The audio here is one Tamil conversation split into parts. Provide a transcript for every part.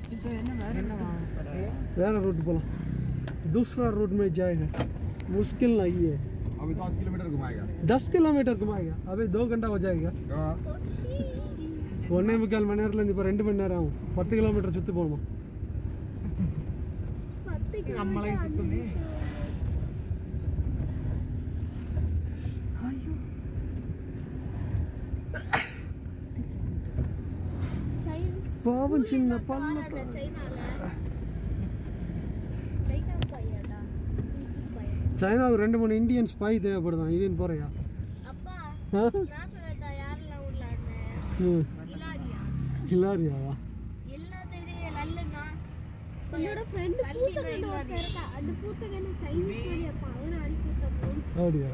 இப்போ என்ன வேற என்ன வாங்க போகிறேன் வேற रूट போலாம் दूसरा रूट में जाएगा मुश्किल नहीं है अभी दस किलोमीटर घुमाएगा दस किलोमीटर घुमाएगा अभी दो घंटा हो जाएगा हाँ। ஒன்னே முக்கால் மணி நேரத்துல இருந்து இப்போ ரெண்டு மணி நேரம் ஆகும் பத்து கிலோமீட்டர் சுற்றி போகணுமா നമ്മളെ ചുറ്റുമേ பாவம் சின்ன பள்ளத்தை சைனாவுக்கு ரெண்டு மூணு இந்தியன் ஸ்பை தேவைப்படுதான் இவன் போறியா ஆ? ம். ஹிலாரியாவா என்னோட ஃப்ரெண்ட் பூச்சகன் ஒருத்தன் இருக்கா அந்த பூச்சகன் சைனீஸ் மாதிரியாப்பா அவனை அனுப்பிவிட்டோம் அப்படியா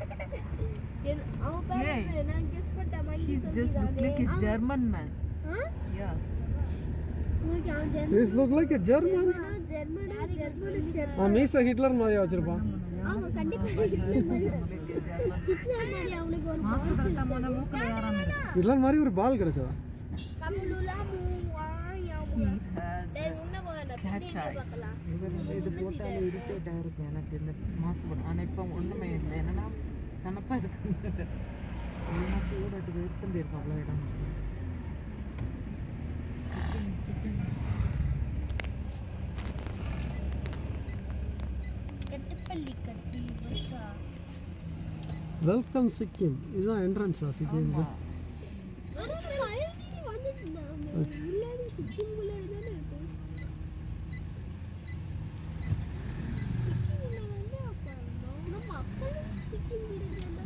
அவன் பேர் நான் கெஸ் பண்ணிட்ட மாதிரி He's just look like a German man. Yeah. உங்களுக்கு அவன் German this look like a German German German ஆ மீச ஹிட்லர் மாதிரியா வச்சிருப்பான் அவன் கண்டிப்பா ஹிட்லர் மாதிரி ஹிட்லர் மாதிரி அவனுக்கு ஒரு மாஸ்க் கரெக்டாக போன மூக்கில் ஏறாம இருக்கு ஹிட்லர் மாதிரி ஒரு பால் கிடைச்சதா கம்முலுலா மூவாயா He has டேய் உன்ன போறடா cat eyes. இவர் வந்து இது போட்டாலும் இரிட்டேட்டாக இருக்கும் எனக்கு இந்த மாஸ்க் போட ஆனால் இப்போ ஒன்றுமே இல்லை என்னன்னா தனப்பாக இருக்கு இல்லைன்னா சூடாட்டுக்கு எடுத்துட்டு இருக்கும் அவ்வளோ இடம் கட்டுப்பள்ளி கட்டி வச்சா வெல்கம் சிக்கிம் இதுதான் என்ட்ரன்ஸா சிக்கிமுக்கு ஆனா பழனி வந்துட்டு நாம உள்ளாடி சிக்கிம் உள்ளாடி தானே இருக்கும் சிக்கிம்ல வந்து அப்ப நம்ம அப்பா சிக்கிம் விடுறதா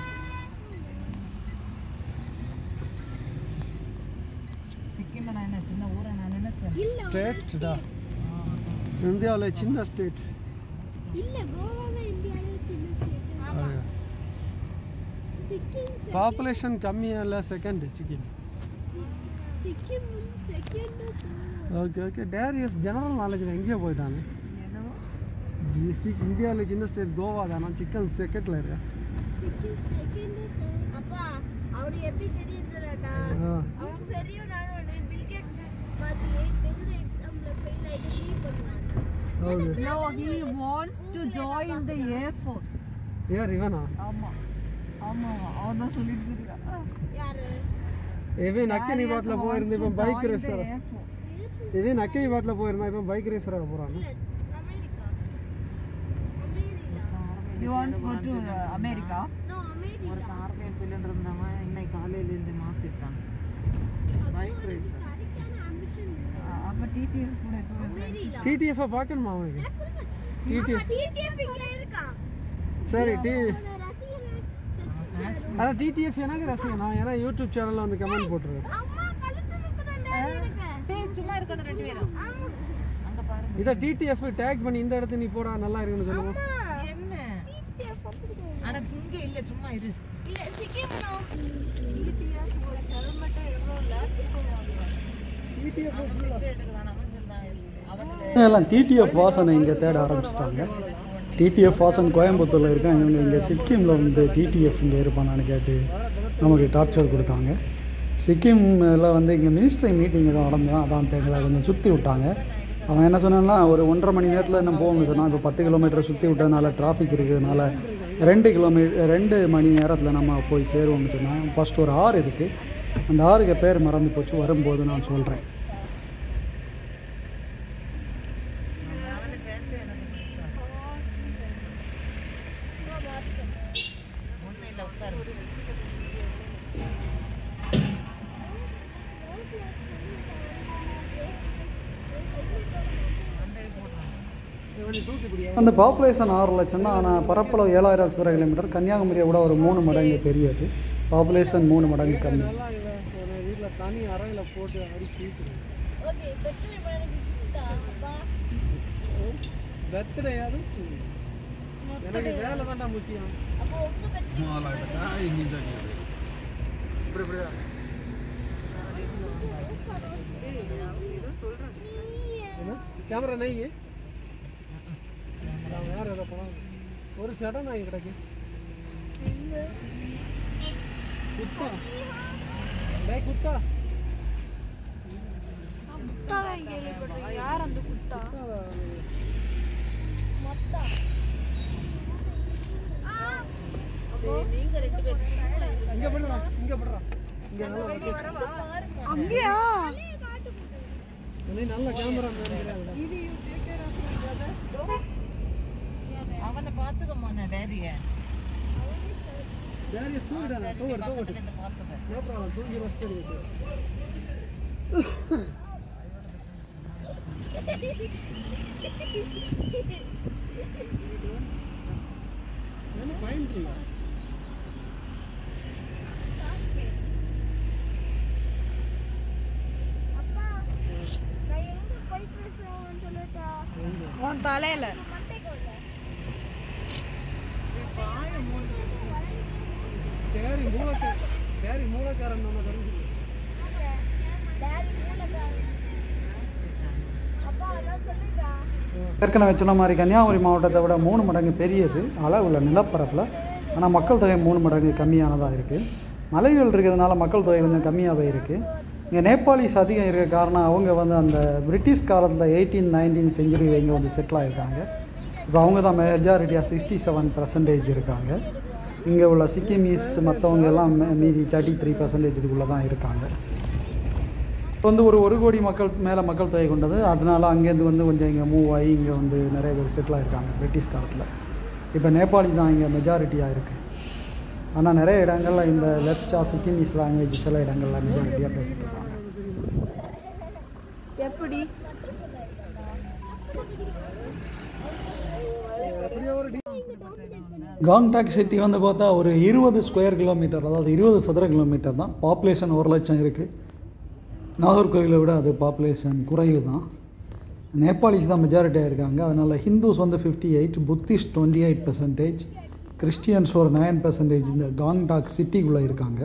சிக்கிம் நான் என்ன சின்ன ஊரை நான் நினைச்சேன் இல்ல ஸ்டேட்டா இந்தியாவில் சின்ன ஸ்டேட் இல்ல கோவா தான் இந்தியாவிலே சின்ன ஸ்டேட் சிக்கிம் பாப்புலேஷன் கம்மியாக இல்லை second Sikkim Sikkim second okay okay Darius general நாலேஜில் எங்கேயோ போயிட்டானே என்னவோ இந்தியாவில் சின்ன ஸ்டேட் கோவா தானா சிக்கன் செகண்டில் இருக்கா சிக்கிம் செகண்ட் அப்பா அவனுக்கு எப்படி தெரியும் சொல்லட்டா ஆ அவன் பெரிய நானோட பில் கேட்ஸ் மாதிரி பெரிய எக்ஸாம்ல ஃபெயில் ஆயிட்டு லீவ் பண்ணுவாங்க ಹೌದು No, he wants to join the Air Force. ಯಾರು ಇವನಾ ஆமா ஆமா அவன் தான் சொல்லிட்டு இருக்கா யாரு இவன் அக்கினி பாட்டில் போயிருந்து இப்போ பைக் ரேசர் Air Force. இவன் அக்கினி பாட்டில் போயிருந்தா இப்போ பைக் ரேசராக போகிறான் இல்ல America America You want to go to uh, America? No America ஒரு ஆர்மியன் சொல்லிட்டு இருந்தவன் இன்னைக்கு காலையில இருந்து மாத்திட்டான் பைக் ரேஸ் அதுக்கான ஆம்பிஷன் அப்ப டிடிஎஃப் கூட இப்போ அமெரிக்கா டிடிஎஃப் பார்க்கணுமா அவனுக்கு குறுக்கச்சு டிடிஎஃப் இங்க இருக்கான் சரி டி அவன ரசிகன் அதான் டிடிஎஃப் எனக்கு ரசிகன் நான் ஏன்னா யூடியூப் சேனலில் வந்து கமெண்ட் போட்டுருக்கேன் அம்மா கழுத்து முக்குதாண்டா எனக்கு டேய் சும்மா இருக்கணும் ரெண்டு பேரும் அங்க பாருங்க இதை டிடிஎஃப் டேக் பண்ணி இந்த இடத்துல நீ போடா நல்லா இருக்குன்னு சொல்லுவோம் என்ன டிடிஎஃப் அப்படிதான் அட இங்க இல்ல சும்மா இரு இல்ல சிக்கிம் நோ டிடிஎஃப் ஒரு ஹெல்மெட் எவ்வளவு எல்லாம் டிடிஎஃப் வாசனை இங்கே தேட ஆரம்பிச்சிட்டாங்க டிடிஎஃப் வாசன் கோயம்புத்தூரில் இருக்கான் இவங்க இங்கே சிக்கிமில் வந்து டிடிஎஃப் இங்கே இருப்பானான்னு கேட்டு நமக்கு டார்ச்சர் கொடுத்தாங்க சிக்கிமில் வந்து இங்கே மினிஸ்ட்ரி மீட்டிங் எதுவும் நடந்ததான் அதான் எங்களை கொஞ்சம் சுற்றி விட்டாங்க அவன் என்ன சொன்னான்னா ஒரு ஒன்றரை மணி நேரத்தில் என்ன போகணும்னு சொன்னால் இப்போ பத்து கிலோமீட்டர் சுற்றி விட்டதுனால டிராஃபிக் இருக்கிறதுனால ரெண்டு கிலோமீட்டர் ரெண்டு மணி நேரத்தில் நம்ம போய் சேருவோம்னு சொன்னான் ஃபஸ்ட் ஒரு ஆறு இருக்குது அந்த ஆறுக்கு பேர் மறந்து போச்சு வரும்போது நான் சொல்கிறேன் அந்த பாப்புலேஷன் ஆறு லட்சம் தான் ஆனால் பரப்பளவு ஏழாயிரம் சதுர கிலோமீட்டர் கன்னியாகுமரியை விட ஒரு மூணு மடங்கு பெரியது பாப்புலேஷன் மூணு மடங்கு கம்மி வீட்டில் தனி அறையில் போட்டு அடிச்சு ஓகே பெட்ரோல் எனக்கு கிஃப்டா அப்பா பர்த்டே யாரு எனக்கு வேலை தான்டா முக்கியம் அப்போ உங்க பெட்ரோல் माला बेटा इंजन जानी இப்படி இப்படியா என்ன கேமரா நைங்க வேற ஏதோ படம் ஒரு சடம் நாய் கிடக்கு குத்தா டேய் குத்தா குத்தாவை கேள்விப்பட்டிருக்கேன் யார் அந்த குத்தா மொத்தா அங்கேயா அவனை பார்த்துக்கம்மா நான் டேரிய அப்பா நான் எங்க போய் பேசுறேன்னு சொல்லிட்டா உன் தலையில மண்டைக்கு வரல டேடி மூலக்காரன் அப்பா அதான் சொல்லிட்டா ஏற்கனவே சொன்ன மாதிரி கன்னியாகுமரி மாவட்டத்தை விட மூணு மடங்கு பெரியது அளவில் நிலப்பரப்பில் ஆனால் மக்கள் தொகை மூணு மடங்கு கம்மியானதாக இருக்குது மலைகள் இருக்கிறதுனால மக்கள் தொகை கொஞ்சம் கம்மியாகவே இருக்குது இங்கே நேபாளிஸ் அதிகம் இருக்க காரணம் அவங்க வந்து அந்த பிரிட்டிஷ் காலத்தில் எயிட்டீன் நைன்டீன் செஞ்சுரியில் இங்கே வந்து செட்டில் ஆகிருக்காங்க இப்போ அவங்க தான் மெஜாரிட்டியாக சிக்ஸ்டி செவன் பர்சன்டேஜ் இருக்காங்க இங்கே உள்ள சிக்கிமீஸ் மற்றவங்க எல்லாம் மே- மீதி தேர்ட்டி த்ரீ பர்சன்டேஜுக்குள்ளே தான் இருக்காங்க இப்போ வந்து ஒரு ஒரு கோடி மக்கள் மேலே மக்கள் தொகை கொண்டது அதனால அங்கேருந்து வந்து கொஞ்சம் இங்கே மூவ் ஆகி இங்கே வந்து நிறைய பேர் செட்டில் ஆயிருக்காங்க பிரிட்டிஷ் காலத்தில் இப்போ நேபாளி தான் இங்கே மெஜாரிட்டியாக இருக்குது ஆனால் நிறைய இடங்கள்ல இந்த லெப்சா சிக்கிமீஸ் லாங்குவேஜ் சில இடங்களில் மெஜாரிட்டியாக பேசிட்டு இருக்காங்க எப்படி காங்டாக் சிட்டி வந்து பார்த்தா ஒரு இருபது ஸ்கொயர் கிலோமீட்டர் அதாவது இருபது சதுர கிலோமீட்டர் தான் பாப்புலேஷன் ஒரு லட்சம் இருக்குது நாகர்கோவிலை விட அது பாப்புலேஷன் குறைவு தான் நேபாளிஸ் தான் மெஜாரிட்டியாக இருக்காங்க அதனால் ஹிந்துஸ் வந்து fifty eight Buddhist twenty eight percentage Christians ஒரு நைன் பர்சன்டேஜ் இந்த காங்டாக் சிட்டிக்குள்ளே இருக்காங்க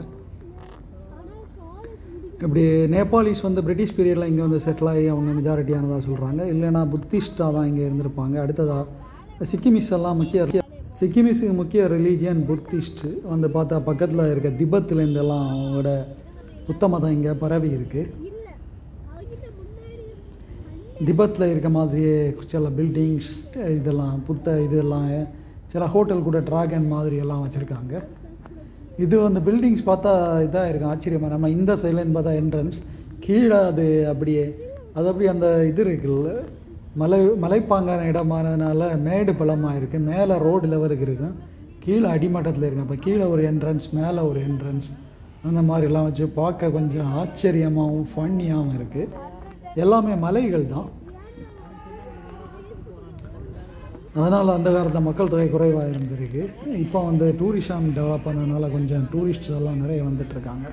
இப்படி நேபாளிஸ் வந்து பிரிட்டிஷ் பீரியடில் இங்கே வந்து செட்டில் ஆகி அவங்க மெஜாரிட்டியானதாக சொல்கிறாங்க இல்லைன்னா புத்திஸ்டாக தான் இங்கே இருந்திருப்பாங்க அடுத்ததாக சிக்கிமிஸ் எல்லாம் முக்கிய சிக்கிமிஸுக்கு முக்கிய ரிலீஜியன் புத்திஸ்ட் வந்து பார்த்தா பக்கத்தில் இருக்க திபத்துலேருந்து எல்லாம் அவங்களோட புத்த மதம் இங்கே பரவி இருக்குது திபத்தில் இருக்க மாதிரியே சில பில்டிங்ஸ் இதெல்லாம் புத்த இதெல்லாம் சில ஹோட்டல் கூட ட்ராகன் மாதிரி எல்லாம் வச்சுருக்காங்க இது வந்து பில்டிங்ஸ் பார்த்தா இதாக இருக்கும் ஆச்சரியமாக நம்ம இந்த சைட்லேருந்து பார்த்தா என்ட்ரன்ஸ் கீழே அது அப்படியே அது அப்படியே அந்த இது இருக்குல்ல மலை மலைப்பாங்கான இடமானதுனால மேடு பள்ளமாக இருக்குது மேலே ரோடு லெவலுக்கு இருக்கும் கீழே அடிமட்டத்தில் இருக்கும் அப்போ கீழே ஒரு என்ட்ரன்ஸ் மேலே ஒரு என்ட்ரன்ஸ் அந்த மாதிரிலாம் வச்சு பார்க்க கொஞ்சம் ஆச்சரியமாகவும் ஃபன்னியாகவும் இருக்குது எல்லாமே மலைகள் தான் அதனால் அந்த காலத்தில் மக்கள் தொகை குறைவாக இருந்திருக்கு இப்போ வந்து டூரிசம் டெவலப் பண்ணதுனால கொஞ்சம் டூரிஸ்ட்ஸ் எல்லாம் நிறைய வந்துட்டுருக்காங்க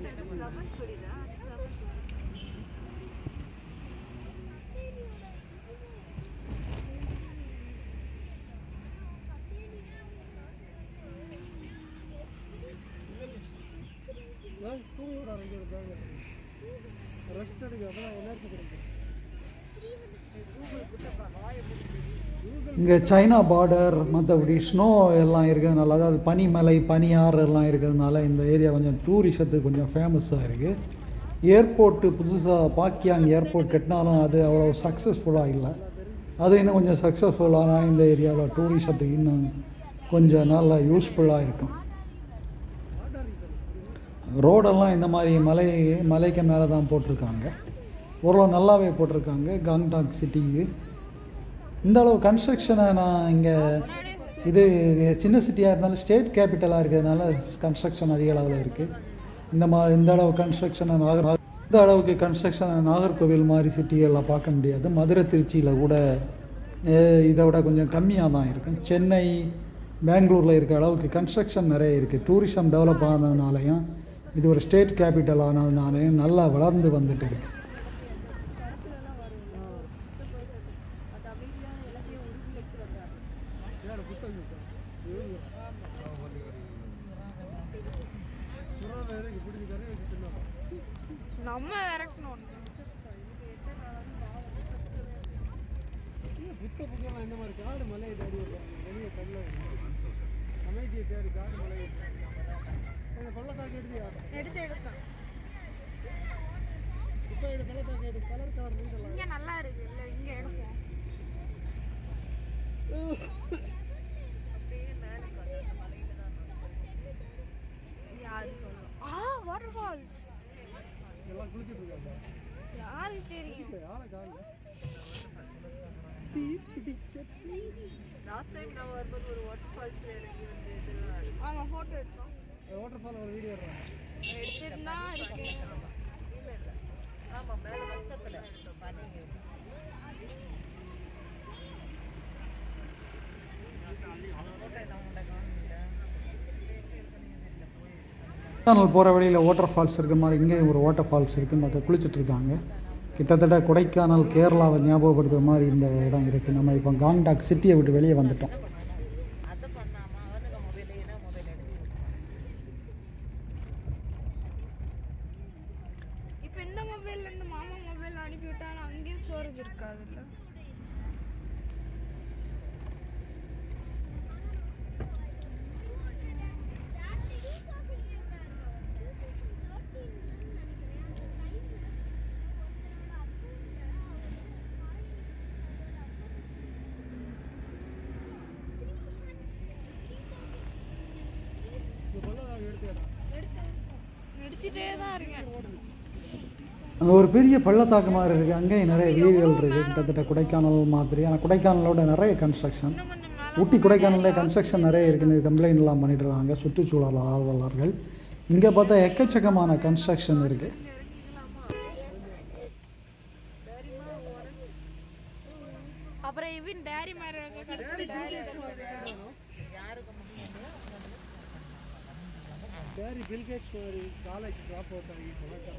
இங்கே சைனா பார்டர் மற்றபடி ஸ்னோ எல்லாம் இருக்கிறதுனால அதாவது பனிமலை பனியாறு எல்லாம் இருக்கிறதுனால இந்த ஏரியா கொஞ்சம் டூரிசத்துக்கு கொஞ்சம் ஃபேமஸாக இருக்குது ஏர்போர்ட்டு புதுசாக பாக்கியாங் ஏர்போர்ட் கட்டினாலும் அது அவ்வளோ சக்ஸஸ்ஃபுல்லாக இல்லை அது இன்னும் கொஞ்சம் சக்ஸஸ்ஃபுல்லான இந்த ஏரியாவில் டூரிசத்துக்கு இன்னும் கொஞ்சம் நல்லா யூஸ்ஃபுல்லாக இருக்கும் ரோடெல்லாம் இந்த மாதிரி மலை மலைக்கு மேலே தான் போட்டிருக்காங்க ஓரளவு நல்லாவே போட்டிருக்காங்க காங்டாக் சிட்டிக்கு இந்த அளவு கன்ஸ்ட்ரக்ஷனை நான் இங்கே இது சின்ன சிட்டியாக இருந்தாலும் ஸ்டேட் கேபிட்டலாக இருக்கிறதுனால கன்ஸ்ட்ரக்ஷன் அதிக அளவில் இருக்குது இந்த மா இந்த அளவு கன்ஸ்ட்ரக்ஷனை நாகர் இந்த அளவுக்கு கன்ஸ்ட்ரக்ஷனை நாகர்கோவில் மாதிரி சிட்டிகளில் பார்க்க முடியாது மதுரை திருச்சியில் கூட அஹ், இதை விட கொஞ்சம் கம்மியாக தான் இருக்கும் சென்னை பெங்களூரில் இருக்க அளவுக்கு கன்ஸ்ட்ரக்ஷன் நிறைய இருக்குது டூரிசம் டெவலப் ஆனதுனாலையும் இது ஒரு ஸ்டேட் கேபிட்டல் ஆனதுனாலையும் நல்லா வளர்ந்து வந்துட்டு இருக்கு நம்ம இறக்கணும் எடுத்து எடுத்தான் இங்க நல்லா இருக்கு இல்ல இங்க எடுப்போம் யாரு சொல்லும் ஆ வாட்டர் ஃபால்ஸ் யாருக்கு தெரியும் லாஸ்ட் டைம் நான் வரும்போது ஒரு வாட்டர் ஃபால்ஸ் இறங்கி வந்து இதெல்லாம் ஆமா போட்டோ எடுத்தோம் வாட்டர் ஃபால் ஒரு வீடியோ எடுத்துட்டு இருக்கேன் இல்ல இல்ல ஆமா மேல பக்கத்துல பண்ணீங்க கொடைக்கானல் போகிற வழியில் வாட்டர் ஃபால்ஸ் இருக்க மாதிரி இங்கேயும் ஒரு வாட்டர் ஃபால்ஸ் இருக்குது மக்கள் குளிச்சுட்டு இருக்காங்க கிட்டத்தட்ட கொடைக்கானல் கேரளாவை ஞாபகப்படுத்துற மாதிரி இந்த இடம் இருக்குது நம்ம இப்போ காங்டாக் சிட்டியை விட்டு வெளியே வந்துட்டோம் அதை பண்ணாம அவனுக்கு மொபைல் ஏன்னா மொபைல் எடுத்து இப்போ இந்த மொபைல்ல இருந்து மாமா மொபைல் அனுப்பி விட்டாலும் அங்கேயும் ஸ்டோரேஜ் இருக்காது இல்ல எடுத்துட்டே தான் இருக்கேன் அங்கே ஒரு பெரிய பள்ளத்தாக்கு மாதிரி இருக்குது அங்கேயும் நிறைய வீடுகள் இருக்குது கிட்டத்தட்ட கொடைக்கானல் மாதிரி ஆனால் கொடைக்கானலோட நிறைய கன்ஸ்ட்ரக்ஷன் இன்னும் கொஞ்சம் மேல ஊட்டி கொடைக்கானல்ல கன்ஸ்ட்ரக்ஷன் நிறைய இருக்குன்னு கம்ப்ளைண்ட்லாம் பண்ணிட்டு இருக்காங்க சுற்றுச்சூழல் ஆர்வலர்கள் இங்கே பார்த்தா எக்கச்சக்கமான கன்ஸ்ட்ரக்ஷன் இருக்குது அப்புறம் இவன் டேரி மாதிரி சரி பில்கேட்ஸ் ஒரு காலேஜ் ட்ராப் அவுட் ஆகி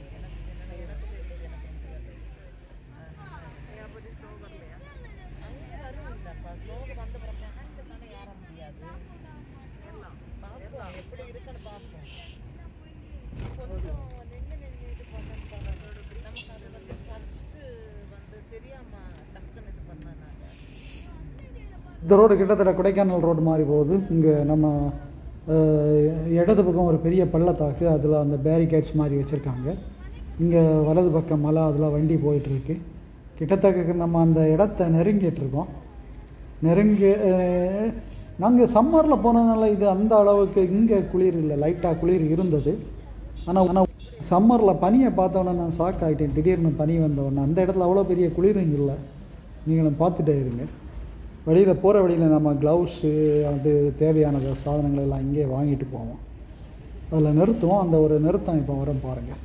அங்கே வரும் இல்லப்பா ஸ்லோக வந்த பிறகு அங்கே தானே ஏற முடியாது எல்லாம் பார்ப்போம் எப்படி இருக்குன்னு பார்ப்போம் கொஞ்சம் நின்று நின்று இது பண்ண நமக்கு அது வந்து ஃபஸ்ட்டு வந்து தெரியாம டக்குன்னு இது பண்ணாங்க இந்த ரோடு கிட்டத்தட்ட கொடைக்கானல் ரோடு மாதிரி போகுது இங்கே நம்ம அஹ், இடது பக்கம் ஒரு பெரிய பள்ளத்தாக்கு அதில் அந்த பேரிகேட்ஸ் மாதிரி வச்சுருக்காங்க இங்கே வலது பக்கம் மலை அதில் வண்டி போயிட்டுருக்கு கிட்டத்தட்ட நம்ம அந்த இடத்த நெருங்கிட்டு இருக்கோம் நெருங்கி நாங்கள் சம்மரில் போனதுனால இது அந்த அளவுக்கு இங்கே குளிர் இல்லை லைட்டாக குளிர் இருந்தது ஆனால் ஆனால் சம்மரில் பனியை பார்த்தோன்னே நான் ஷாக் ஆகிட்டேன் திடீர்னு பனி வந்தோடனே அந்த இடத்துல அவ்வளோ பெரிய குளிரும் இல்லை நீங்களும் பார்த்துட்டே இருங்க வழியில் போகிற வழியில் நம்ம க்ளவுஸு அது தேவையான சாதனங்கள் எல்லாம் இங்கே வாங்கிட்டு போவோம் அதில் நிறுத்துவோம் அந்த ஒரு நிறுத்தம் இப்போ வரும் பாருங்கள்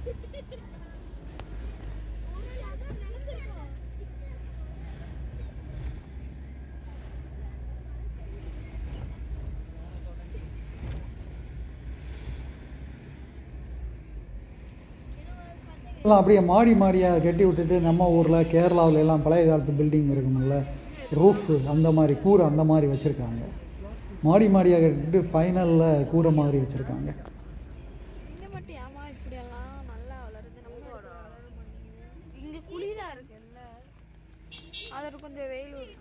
எல்லாம் அப்படியே மாடி மாடியாக கட்டி விட்டுட்டு நம்ம ஊரில் கேரளாவுல எல்லாம் பழைய காலத்து பில்டிங் இருக்கும்ல ரூஃபு அந்த மாதிரி கூரை அந்த மாதிரி வச்சுருக்காங்க மாடி மாடியாக கட்டிட்டு ஃபைனலில் கூரை மாதிரி வச்சுருக்காங்க இங்க மட்டும் ஏமா இப்படி எல்லாம் நல்லா வளருது நம்ம இடத்துல வளர மாட்டேங்குது இங்க குளிரா இருக்குல்ல அதோட கொஞ்சம் வெயில் இருக்கு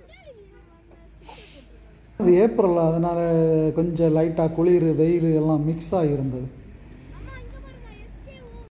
அது ஏப்ரல் அதனால் கொஞ்சம் லைட்டாக குளிர் வெயில் எல்லாம் மிக்ஸ் ஆகி இருந்தது